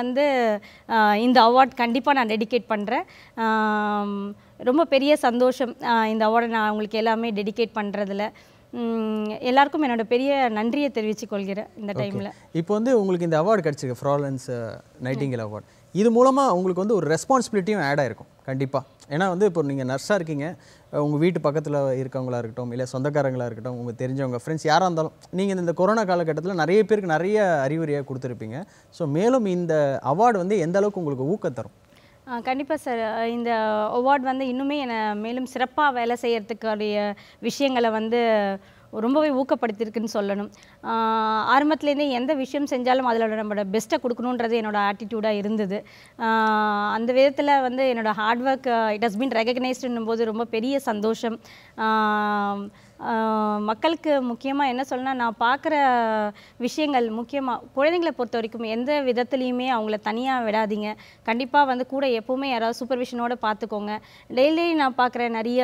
வந்து ஆஹ், இந்த அவார்ட் கண்டிப்பாக நான் டெடிகேட் பண்ணுறேன் ரொம்ப பெரிய சந்தோஷம் ஆஹ், இந்த அவார்டை நான் உங்களுக்கு எல்லாமே டெடிகேட் பண்ணுறதுல எல்லாருக்கும் என்னோட பெரிய நன்றியை தெரிவித்துக் கொள்கிறேன் இந்த டைமில் இப்போ வந்து உங்களுக்கு இந்த அவார்டு கிடச்சிருக்கு ஃப்ராலன்ஸ் நைட்டிங்கல் அவார்ட் இது மூலமாக உங்களுக்கு வந்து ஒரு ரெஸ்பான்சிபிலிட்டியும் ஆட் ஆயிருக்கும் கண்டிப்பாக ஏன்னா வந்து இப்போ நீங்கள் நர்ஸாக இருக்கீங்க உங்கள் வீட்டு பக்கத்தில் இருக்கவங்களா இருக்கட்டும் இல்லை சொந்தக்காரங்களா இருக்கட்டும் உங்கள் தெரிஞ்சவங்க ஃப்ரெண்ட்ஸ் யாராக இருந்தாலும் நீங்கள் இந்த கொரோனா காலகட்டத்தில் நிறைய பேருக்கு நிறைய அறிவுரையாக கொடுத்துருப்பீங்க ஸோ மேலும் இந்த அவார்டு வந்து எந்த அளவுக்கு உங்களுக்கு ஊக்கம் தரும் கண்டிப்பாக சார் இந்த அவார்ட் வந்து இன்னுமே என்னை மேலும் சிறப்பாக வேலை செய்யறதுக்குரிய விஷயங்களை வந்து ரொம்பவே ஊக்கப்படுத்தியிருக்குன்னு சொல்லணும் ஆஹ் ஆரம்பத்துலேருந்தே எந்த விஷயம் செஞ்சாலும் அதில் நம்மளோட பெஸ்ட்டை கொடுக்கணுன்றது என்னோட ஆட்டிடியூடாக இருந்தது ஆஹ் அந்த விதத்தில் வந்து என்னோட hard work it has been ரெகக்னைஸ்டுன்னும் போது ரொம்ப பெரிய சந்தோஷம் ஆஹ் ஆஹ் மக்களுக்கு முக்கியமாக என்ன சொல்லணும்னா நான் பார்க்குற விஷயங்கள் முக்கியமாக குழந்தைங்களை பொறுத்த வரைக்கும் எந்த விதத்துலேயுமே அவங்கள தனியாக விடாதீங்க கண்டிப்பாக வந்து கூட எப்போவுமே யாராவது சூப்பர்விஷனோட பார்த்துக்கோங்க டெய்லி நான் பார்க்குற நிறைய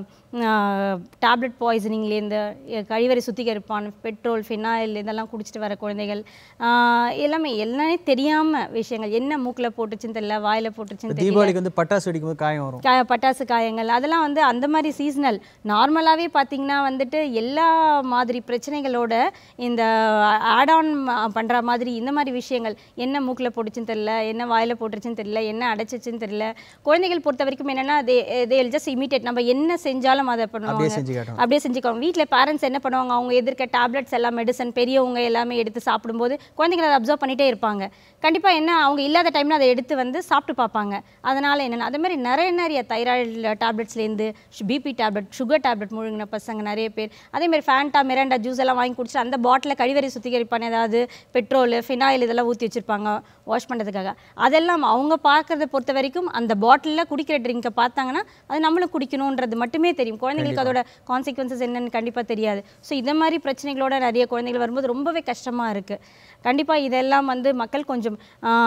டேப்லெட் பாய்சனிங்லேருந்து கழிவறை சுத்திகரிப்பான் பெட்ரோல் ஃபினாயில் இதெல்லாம் குடிச்சிட்டு வர குழந்தைகள் ஆஹ் எல்லாமே எல்லாமே தெரியாமல் விஷயங்கள் என்ன மூக்கில் போட்டுச்சுன்னு தெரியல வாயில் போட்டுச்சுன்னு தெரியல தீபாவளிக்கு வந்து பட்டாசு வெடிக்கும்போது காயம் வரும் கா பட்டாசு காயங்கள் அதெல்லாம் வந்து அந்த மாதிரி சீசனல் நார்மலாகவே பார்த்தீங்கன்னா வந்துட்டு எல்லா மாதிரி பிரச்சனைகளோட இந்த ஆட் ஆன் பண்ணுற மாதிரி இந்த மாதிரி விஷயங்கள் என்ன மூக்கில் போட்டுச்சுன்னு தெரியல என்ன வாயில் போட்டுருச்சுன்னு தெரியல என்ன அடைச்சிச்சுன்னு தெரியல குழந்தைகள் பொறுத்த வரைக்கும் என்னென்னா தே தே ஜஸ்ட் இமிட்டேட் நம்ம என்ன செஞ்சாலும் அதை அப்படியே பண்ணுவாங்க செஞ்சு காட்டணும் அப்படியே செஞ்சுக்கோங்க வீட்டில் பேரண்ட்ஸ் என்ன பண்ணுவாங்க அவங்க எதிர்க்க டேப்லெட்ஸ் எல்லாம் மெடிசன் பெரியவங்க எல்லாமே எடுத்து சாப்பிடும்போது குழந்தைங்களை அதை அப்சர்வ் பண்ணிட்டே இருப்பாங்க கண்டிப்பாக என்ன அவங்க இல்லாத டைமில் அதை எடுத்து வந்து சாப்பிட்டு பார்ப்பாங்க அதனால் என்னென்ன அதே மாதிரி நிறைய நிறைய தைராய்டு டேப்லெட்ஸ்லேருந்து பிபி டேப்லெட் சுகர் டேப்லெட் முழுங்கின பசங்க நிறைய பேர் அதே மாதிரி ஃபேண்டா மிராண்டா ஜூஸ் எல்லாம் வாங்கி குடிச்சு அந்த பாட்டில் கழிவறை சுத்திகரிப்பான ஏதாவது பெட்ரோல் ஃபினாயில் இதெல்லாம் ஊற்றி வச்சிருப்பாங்க வாஷ் பண்ணுறதுக்காக அதெல்லாம் அவங்க பார்க்கறத பொறுத்த வரைக்கும் அந்த பாட்டிலில் குடிக்கிற ட்ரிங்கை பார்த்தாங்கன்னா அது நம்மளும் குடிக்கணுன்றது மட்டுமே தெரியும் குழந்தைங்களுக்கு அதோட கான்சிக்வன்சஸ் என்னன்னு கண்டிப்பாக தெரியாது ஸோ இந்த மாதிரி பிரச்சனைகளோட நிறைய குழந்தைகள் வரும்போது ரொம்பவே கஷ்டமாக இருக்குது கண்டிப்பாக இதெல்லாம் வந்து மக்கள் கொஞ்சம்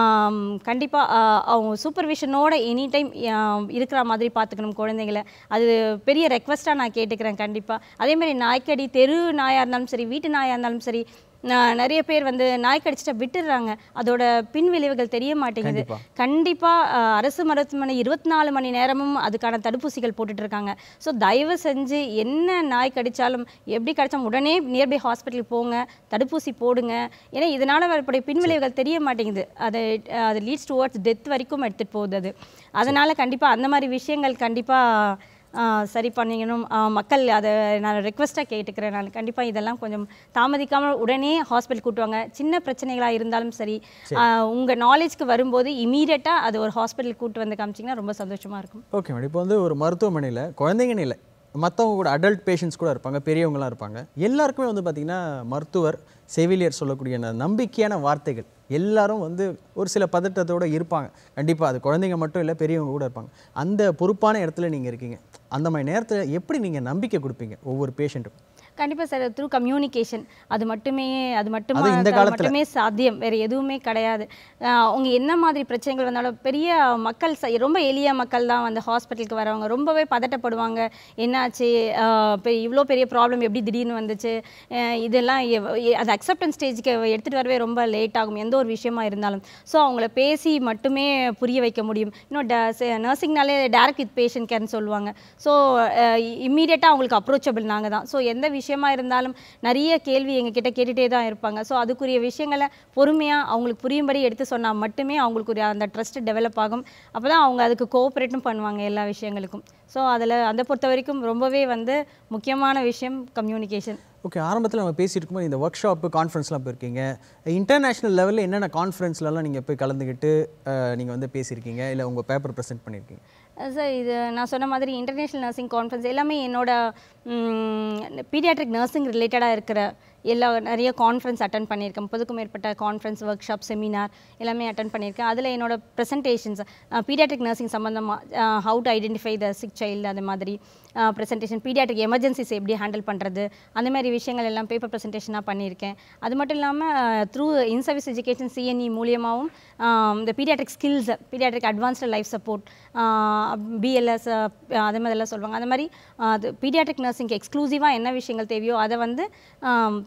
கண்டிப்பாக அவங்க சூப்பர்விஷனோட எனி டைம் இருக்கிற மாதிரி பார்த்துக்கணும் குழந்தைகளை அது பெரிய ரெக்வஸ்ட்டாக நான் கேட்டுக்கிறேன் கண்டிப்பாக அதே மாதிரி நாய்க்கடி தெரு நாயாக இருந்தாலும் சரி வீட்டு நாயாக இருந்தாலும் சரி நான் நிறைய பேர் வந்து நாய் கடிச்சிட்டா விட்டுடுறாங்க அதோட பின் விளைவுகள் தெரிய மாட்டேங்குது கண்டிப்பா. கண்டிப்பாக அரசு மருத்துவமனை இருபத்தி நாலு மணி நேரமும் அதுக்கான தடுப்பூசிகள் போட்டுட்டு இருக்காங்க ஸோ தயவு செஞ்சு என்ன நாய் கடிச்சாலும் எப்படி கடிச்சாலும் உடனே நியர்பை ஹாஸ்பிட்டலுக்கு போங்க தடுப்பூசி போடுங்க ஏன்னா இதனால் வரக்கூடிய பின் விளைவுகள் தெரிய மாட்டேங்குது அது அது லீட்ஸ் டுவர்ட்ஸ் டெத் வரைக்கும் எடுத்துகிட்டு போகுது அது அதனால் கண்டிப்பாக அந்த மாதிரி விஷயங்கள் கண்டிப்பாக சரி பண்ணிக்கணும் ஆ, மக்கள் அதை நான் ரெக்வஸ்ட்டாக கேட்டுக்கிறேன் நான் கண்டிப்பாக இதெல்லாம் கொஞ்சம் தாமதிக்காமல் உடனே ஹாஸ்பிட்டல் கூட்டுவாங்க சின்ன பிரச்சனைகளாக இருந்தாலும் சரி உங்கள் நாலேஜ்க்கு வரும்போது இமீடியட்டாக அது ஒரு ஹாஸ்பிட்டல் கூட்டு வந்து காமிச்சிங்கன்னா ரொம்ப சந்தோஷமாக இருக்கும் ஓகே மேடம் இப்போ வந்து ஒரு மருத்துவமனையில் குழந்தைங்கன்னு இல்லை மற்றவங்க கூட அடல்ட் பேஷண்ட்ஸ் கூட இருப்பாங்க பெரியவங்களாம் இருப்பாங்க எல்லாருக்குமே வந்து பார்த்திங்கன்னா மருத்துவர் செவிலியர் சொல்லக்கூடிய அந்த நம்பிக்கையான வார்த்தைகள் எல்லாரும் வந்து ஒரு சில பதட்டத்தோட இருப்பாங்க கண்டிப்பாக அது குழந்தைங்க மட்டும் இல்லை பெரியவங்க கூட இருப்பாங்க அந்த பொறுப்பான இடத்துல நீங்கள் இருக்கீங்க அந்த மாதிரி நேரத்தில் எப்படி நீங்கள் நம்பிக்கை கொடுப்பீங்க ஒவ்வொரு பேஷண்ட்டுக்கும் கண்டிப்பாக சார் த்ரூ கம்யூனிகேஷன் அது மட்டுமே அது மட்டுமே அது இந்த அது காலத்துல. மட்டுமே சாத்தியம் வேறு எதுவுமே கிடையாது ஆஹ் அவங்க என்ன மாதிரி பிரச்சனைகள் வந்தாலும் பெரிய மக்கள் ச- ரொம்ப எளிய மக்கள் தான் வந்து ஹாஸ்பிட்டலுக்கு வரவங்க ரொம்பவே பதட்டப்படுவாங்க என்னாச்சு ஆஹ் பெ- இவ்வளோ பெரிய ப்ராப்ளம் எப்படி திடீர்னு வந்துச்சு ஆஹ் இதெல்லாம் எவ்- எ- அது அக்செப்டன்ஸ் ஸ்டேஜ்க்கு எடுத்துகிட்டு வரவே ரொம்ப லேட் ஆகும் எந்த ஒரு விஷயமா இருந்தாலும் ஸோ அவங்கள பேசி மட்டுமே புரிய வைக்க முடியும் இன்னும் நர்சிங்னாலே டேரக்ட் வித் பேஷண்ட் கேர்னு சொல்லுவாங்க ஸோ இம்மீடியட்டாக அவங்களுக்கு அப்ரோச்சபிள் நாங்கள் தான் ஸோ எந்த விஷயமா இருந்தாலும் நிறைய கேள்வி எங்ககிட்ட கேட்டுகிட்டே தான் இருப்பாங்க ஸோ அதுக்குரிய விஷயங்களை பொறுமையாக அவங்களுக்கு புரியும்படி எடுத்து சொன்னால் மட்டுமே அவங்களுக்குரிய அந்த ட்ரஸ்ட் டெவலப் ஆகும் அப்போ தான் அவங்க அதுக்கு கோஆப்ரேட்டும் பண்ணுவாங்க எல்லா விஷயங்களுக்கும் ஸோ அதில் அதை பொறுத்த வரைக்கும் ரொம்பவே வந்து முக்கியமான விஷயம் கம்யூனிகேஷன் ஓகே ஆரம்பத்தில் நம்ம பேசிட்டு இருக்கும்போது இந்த ஒர்க் ஷாப்பு கான்ஃபரன்ஸ்லாம் போயிருக்கீங்க இன்டர்நேஷ்னல் லெவலில் என்னென்ன கான்ஃபரன்ஸ்லலாம் நீங்கள் போய் கலந்துக்கிட்டு நீங்கள் வந்து பேசியிருக்கீங்க இல்லை உங்கள் பேப்பர் ப்ரெசென்ட் பண்ணியிருக்கீங்க சார் இது நான் சொன்ன மாதிரி இன்டர்நேஷ்னல் நர்சிங் கான்ஃபரன்ஸ் எல்லாமே என்னோட பீடியாட்ரிக் நர்சிங் ரிலேட்டடாக இருக்கிற எல்லா நிறைய கான்ஃபரன்ஸ் அட்டன் பண்ணியிருக்கேன் முப்பதுக்கும் மேற்பட்ட கான்ஃபரன்ஸ் ஒர்க் ஷாப் செமினார் எல்லாமே அட்டன் பண்ணியிருக்கேன் அதில் என்னோட ப்ரெசன்டேஷன்ஸ் பீடியாட்ரிக் நர்சிங் சம்மந்தமாக how to identify the sick child அந்த மாதிரி ப்ரெசன்டேஷன் பீடியாட்ரிக் எமர்ஜென்சிஸ் எப்படி ஹேண்டில் பண்ணுறது அந்த மாதிரி விஷயங்கள் எல்லாம் பேப்பர் ப்ரெசன்டேஷனாக பண்ணியிருக்கேன் அது மட்டும் இல்லாமல் through in service education CNE மூலியமாகவும் இந்த pediatric skills pediatric advanced life support PLS அதே மாதிரிலாம் சொல்லுவாங்க அந்த மாதிரி அது பீடியாட்ரிக் நர்சிங்க்கு எக்ஸ்க்ளூசிவாக என்ன விஷயங்கள் தேவையோ அதை வந்து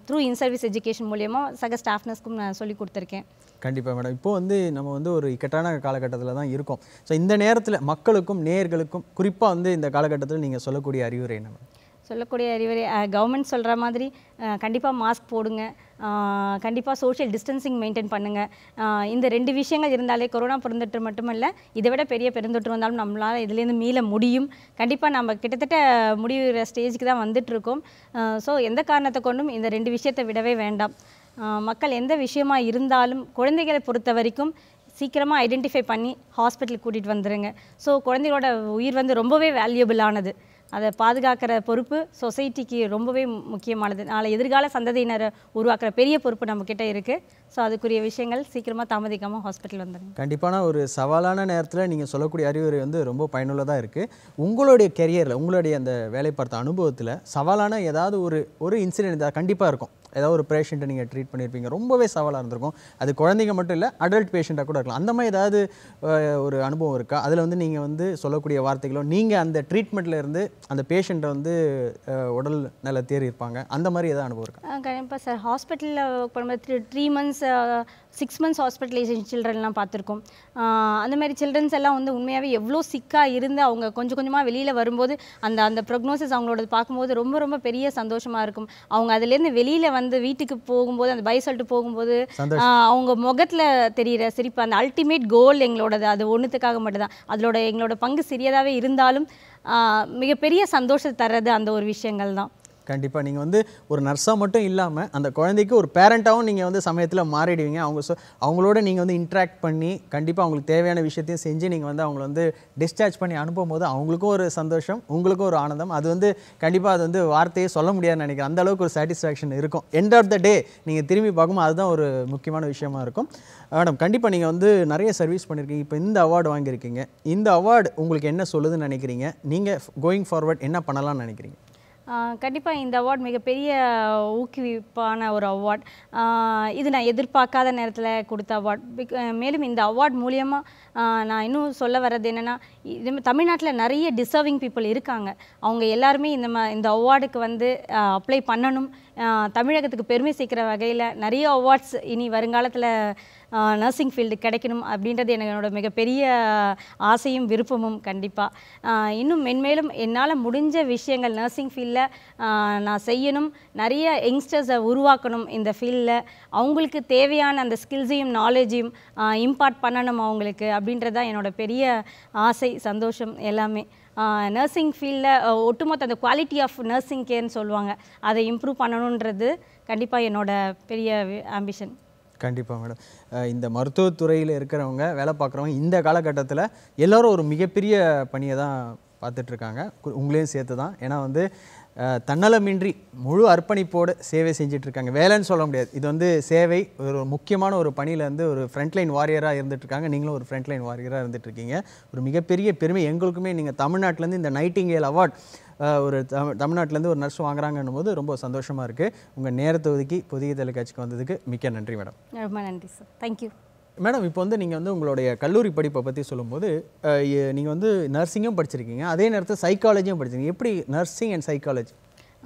த்ரூ இன் சர்வீஸ் எஜுகேஷன் மூலியமாக சக ஸ்டாஃப் நர்ஸ்க்கும் நான் சொல்லி கொடுத்துருக்கேன் கண்டிப்பாக மேடம் இப்போ வந்து நம்ம வந்து ஒரு இக்கட்டான காலகட்டத்தில் தான் இருக்கோம் ஸோ இந்த நேரத்தில் மக்களுக்கும் நேயர்களுக்கும் குறிப்பாக வந்து இந்த காலகட்டத்தில் நீங்கள் சொல்லக்கூடிய அறிவுரை என்ன மேடம் சொல்லக்கூடிய அறிவுரை கவர்மெண்ட் சொல்கிற மாதிரி கண்டிப்பாக மாஸ்க் போடுங்க கண்டிப்பாக சோஷியல் டிஸ்டன்சிங் மெயின்டைன் பண்ணுங்கள் இந்த ரெண்டு விஷயங்கள் இருந்தாலே கொரோனா பெருந்தொற்று மட்டுமல்ல இதை விட பெரிய பெருந்தொற்று வந்தாலும் நம்மளால் இதுலேருந்து மீள முடியும் கண்டிப்பாக நம்ம கிட்டத்தட்ட முடிவுற ஸ்டேஜுக்கு தான் வந்துட்டுருக்கோம் ஸோ எந்த காரணத்தை கொண்டும் இந்த ரெண்டு விஷயத்தை விடவே வேண்டாம் ஆஹ் மக்கள் எந்த விஷயமா இருந்தாலும் குழந்தைகளை பொறுத்த வரைக்கும் சீக்கிரமாக ஐடென்டிஃபை பண்ணி ஹாஸ்பிட்டலுக்கு கூட்டிகிட்டு வந்துடுங்க ஸோ குழந்தைகளோட உயிர் வந்து ரொம்பவே வேல்யூபிளானது அதை பாதுகாக்கிற பொறுப்பு சொசைட்டிக்கு ரொம்பவே மு- முக்கியமானது நாளை எதிர்கால சந்ததியினரை உருவாக்குற பெரிய பொறுப்பு நம்மக்கிட்ட இருக்குது ஸோ அதுக்குரிய விஷயங்கள் சீக்கிரமாக தாமதிக்காமல் ஹாஸ்பிட்டல் வந்துடுங்க கண்டிப்பான ஒரு சவாலான நேரத்தில் நீங்கள் சொல்லக்கூடிய அறிவுரை வந்து ரொம்ப பயனுள்ளதாக இருக்குது உங்களுடைய கெரியரில் உங்களுடைய அந்த வேலை பார்த்த அனுபவத்தில் சவாலான ஏதாவது ஒரு ஒரு இன்சிடென்ட் கண்டிப்பாக இருக்கும் ஏதாவது ஒரு பேஷண்ட்டை நீங்கள் ட்ரீட் பண்ணியிருப்பீங்க ரொம்பவே சவாலாக இருந்திருக்கும் அது குழந்தைங்க மட்டும் இல்லை அடல்ட் பேஷண்ட்டாக கூட இருக்கலாம் அந்த மாதிரி ஏதாவது அஹ், ஒரு அனுபவம் இருக்கா அதில் வந்து நீங்கள் வந்து சொல்லக்கூடிய வார்த்தைகளோ நீங்கள் அந்த ட்ரீட்மெண்ட்டில் இருந்து அந்த பேஷண்ட்டை வந்து அஹ், உடல் நல தேறி இருப்பாங்க அந்த மாதிரி ஏதாவது அனுபவம் இருக்கா கண்டிப்பாக சார் ஹாஸ்பிட்டலில் ஒர்க் பண்ணும்போது three three months six months hospitalization சில்ட்ரன்லாம் பார்த்துருக்கோம் ஆஹ் அந்த மாதிரி சில்ட்ரன்ஸ் எல்லாம் வந்து உண்மையாகவே எவ்வளோ சிக்காக இருந்து அவங்க கொஞ்சம் கொஞ்சமாக வெளியில் வரும்போது அந்த அந்த ப்ரொக்னோசிஸ் அவங்களோட பார்க்கும்போது ரொம்ப ரொம்ப பெரிய சந்தோஷமாக இருக்கும் அவங்க அதுலேருந்து வெளியில் வந்து வீட்டுக்கு போகும்போது அந்த பை சொல்லிட்டு போகும்போது சந்தோஷம். ஆஹ் அவங்க முகத்தில் தெரிகிற சிரிப்பு அந்த அல்டிமேட் கோல் எங்களோடது அது ஒன்றுத்துக்காக மட்டும்தான் அதோட எங்களோட பங்கு சிறியதாகவே இருந்தாலும் ஆஹ் மிகப்பெரிய சந்தோஷத்தை தர்றது அந்த ஒரு விஷயங்கள் தான் கண்டிப்பாக நீங்கள் வந்து ஒரு நர்ஸாக மட்டும் இல்லாமல் அந்த குழந்தைக்கு ஒரு பேரண்ட்டாகவும் நீங்கள் வந்து சமயத்தில் மாறிடுவீங்க அவங்க சொ அவங்களோட நீங்கள் வந்து இன்ட்ராக்ட் பண்ணி கண்டிப்பாக அவங்களுக்கு தேவையான விஷயத்தையும் செஞ்சு நீங்கள் வந்து அவங்கள வந்து டிஸ்சார்ஜ் பண்ணி அனுப்பும் போது அவங்களுக்கும் ஒரு சந்தோஷம் உங்களுக்கும் ஒரு ஆனந்தம் அது வந்து கண்டிப்பாக அது வந்து வார்த்தையே சொல்ல முடியாதுன்னு நினைக்கிறேன் அந்த அளவுக்கு ஒரு சாட்டிஸ்ஃபேக்ஷன் இருக்கும் எண்ட் ஆஃப் த டே நீங்கள் திரும்பி பார்க்கும்போது அதுதான் ஒரு முக்கியமான விஷயமா இருக்கும் மேடம் கண்டிப்பாக நீங்கள் வந்து நிறைய சர்வீஸ் பண்ணியிருக்கீங்க இப்போ இந்த அவார்டு வாங்கியிருக்கீங்க இந்த அவார்டு உங்களுக்கு என்ன சொல்லுதுன்னு நினைக்கிறீங்க நீங்கள் கோயிங் ஃபார்வர்ட் என்ன பண்ணலாம்னு நினைக்கிறீங்க கண்டிப்பாக இந்த அவார்ட் மிகப்பெரிய ஊக்குவிப்பான ஒரு அவார்ட் இது நான் எதிர்பார்க்காத நேரத்தில் கொடுத்த அவார்ட் மேலும் இந்த அவார்ட் மூலியமாக நான் இன்னும் சொல்ல வர்றது என்னென்னா இது தமிழ்நாட்டில் நிறைய டிசர்விங் பீப்புள் இருக்காங்க அவங்க எல்லாருமே இந்த ம இந்த அவார்டுக்கு வந்து அப்ளை பண்ணணும் ஆஹ் தமிழகத்துக்கு பெருமை சேர்க்கிற வகையில் நிறைய அவார்ட்ஸ் இனி வருங்காலத்தில் நர்சிங் ஃபீல்டு கிடைக்கணும் அப்படின்றது எனக்கு என்னோட மிகப்பெரிய ஆசையும் விருப்பமும் கண்டிப்பாக இன்னும் மென்மேலும் என்னால் முடிஞ்ச விஷயங்கள் நர்சிங் ஃபீல்டில் நான் செய்யணும் நிறைய யங்ஸ்டர்ஸை உருவாக்கணும் இந்த ஃபீல்டில் அவங்களுக்கு தேவையான அந்த ஸ்கில்ஸையும் நாலேஜையும் இம்பார்ட் பண்ணணும் அவங்களுக்கு அப்படின்றது தான் என்னோட பெரிய ஆசை சந்தோஷம் எல்லாமே நர்சிங் ஃபீல்டில் ஒட்டுமொத்த அந்த குவாலிட்டி ஆஃப் நர்சிங் கேர்னு சொல்லுவாங்க அதை இம்ப்ரூவ் பண்ணணுன்றது கண்டிப்பாக என்னோட பெரிய ஆம்பிஷன் கண்டிப்பாக மேடம் அஹ் இந்த மருத்துவத்துறையில் இருக்கிறவங்க வேலை பார்க்குறவங்க இந்த காலகட்டத்தில் எல்லாரும் ஒரு மிகப்பெரிய பணியை தான் பார்த்துட்ருக்காங்க உங்களையும் சேர்த்து தான் ஏன்னா வந்து அஹ், தன்னலமின்றி முழு அர்ப்பணிப்போடு சேவை செஞ்சுட்டு இருக்காங்க வேலைன்னு சொல்ல முடியாது இது வந்து சேவை ஒரு முக்கியமான ஒரு பணியில இருந்து ஒரு ஃப்ரண்ட்லைன் வாரியராக இருந்துட்டு இருக்காங்க நீங்களும் ஒரு ஃப்ரண்ட்லைன் வாரியராக இருந்துட்டு இருக்கீங்க ஒரு மிகப்பெரிய பெருமை எங்களுக்குமே நீங்கள் தமிழ்நாட்டிலேருந்து இந்த நைட்டிங்கேல் அவார்ட் ஒரு தமிழ் தமிழ்நாட்டிலேருந்து ஒரு நர்ஸ் வாங்குறாங்கன்னும் போது ரொம்ப சந்தோஷமாக இருக்குது உங்கள் நேரத்தை ஒதுக்கி புதிய தொலைக்காட்சிக்கு வந்ததுக்கு மிக்க நன்றி மேடம் ரொம்ப நன்றி சார் தேங்க்யூ மேடம் இப்போ வந்து நீங்கள் வந்து உங்களுடைய கல்லூரி படிப்பை பற்றி சொல்லும்போது நீங்கள் வந்து நர்சிங்கும் படிச்சிருக்கீங்க அதே நேரத்தில் சைக்காலஜியும் படிச்சிருக்கீங்க எப்படி நர்சிங் அண்ட் சைக்காலஜி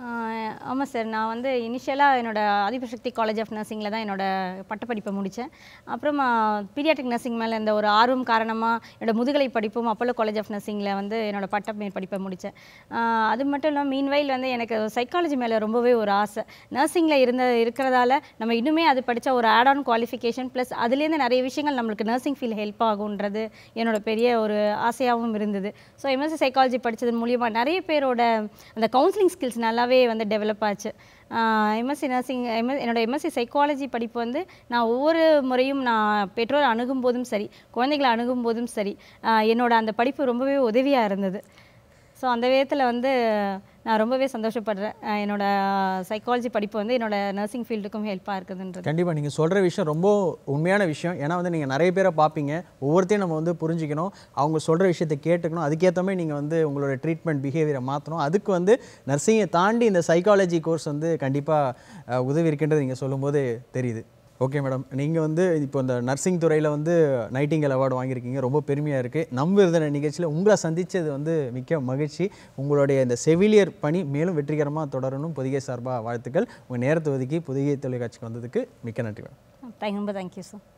ஆமாம் சார் நான் வந்து இனிஷியலாக என்னோட ஆதிபசக்தி காலேஜ் ஆஃப் நர்சிங்கில் தான் என்னோட பட்டப்படிப்பை முடித்தேன் அப்புறமா பீடியாட்ரிக் நர்சிங் மேலே இந்த ஒரு ஆர்வம் காரணமாக என்னோட முதுகலை படிப்பும் அப்போலோ காலேஜ் ஆஃப் நர்சிங்கில் வந்து என்னோட பட்ட மேல் படிப்பை முடித்தேன் அது மட்டும் இல்லாமல் மீன்வைல் வந்து எனக்கு சைக்காலஜி மேலே ரொம்பவே ஒரு ஆசை நர்சிங்கில் இருந்த இருக்கிறதால நம்ம இன்னுமே அது படித்த ஒரு ஆட் ஆன் குவாலிஃபிகேஷன் ப்ளஸ் அதுலேருந்து நிறைய விஷயங்கள் நம்மளுக்கு நர்சிங் ஃபீல்ட் ஹெல்ப் ஆகுன்றது என்னோட பெரிய ஒரு ஆசையாகவும் இருந்தது ஸோ எம்எஸ்சி சைக்காலஜி படித்தது மூலியமாக நிறைய பேரோட அந்த கவுன்சிலிங் ஸ்கில்ஸ் நல்லாவே வந்து டெவலப் ஆச்சு எம்எஸ்சி நர்சிங் எம்எஸ் என்னோட எம்எஸ்சி சைக்காலஜி படிப்பு வந்து நான் ஒவ்வொரு முறையும் நான் பெற்றோர் அணுகும் போதும் சரி குழந்தைகளை அணுகும் போதும் சரி ஆஹ் என்னோட அந்த படிப்பு ரொம்பவே உதவியாக இருந்தது ஸோ அந்த விதத்தில் வந்து நான் ரொம்பவே சந்தோஷப்படுறேன் ஆஹ் என்னோட சைக்காலஜி படிப்பு வந்து என்னோட நர்சிங் ஃபீல்டுக்கும் ஹெல்ப்பாக இருக்குதுன்றது கண்டிப்பாக நீங்கள் சொல்கிற விஷயம் ரொம்ப உண்மையான விஷயம் ஏன்னா வந்து நீங்கள் நிறைய பேரை பார்ப்பீங்க ஒவ்வொருத்தையும் நம்ம வந்து புரிஞ்சுக்கணும் அவங்க சொல்கிற விஷயத்தை கேட்டுக்கணும் அதுக்கேற்ற மாதிரி நீங்கள் வந்து உங்களோட ட்ரீட்மெண்ட் பிஹேவியரை மாற்றணும் அதுக்கு வந்து நர்சிங்கை தாண்டி இந்த சைக்காலஜி கோர்ஸ் வந்து கண்டிப்பாக உதவி இருக்கின்றது நீங்கள் சொல்லும்போது தெரியுது ஓகே மேடம் நீங்கள் வந்து இப்போ இந்த நர்சிங் துறையில் வந்து நைட்டிங்கல் அவார்டு வாங்கியிருக்கீங்க ரொம்ப பெருமையாக இருக்குது நம் விருதின நிகழ்ச்சியில் உங்களை சந்தித்தது வந்து மிக்க மகிழ்ச்சி உங்களுடைய இந்த செவிலியர் பணி மேலும் வெற்றிகரமாக தொடரணும் பொதிகை சார்பாக வாழ்த்துக்கள் உங்கள் நேரத்தை ஒதுக்கி பொதிகை தொலைக்காட்சிக்கு வந்ததுக்கு மிக்க நன்றி மேடம் தேங்க் ரொம்ப தேங்க்யூ சார்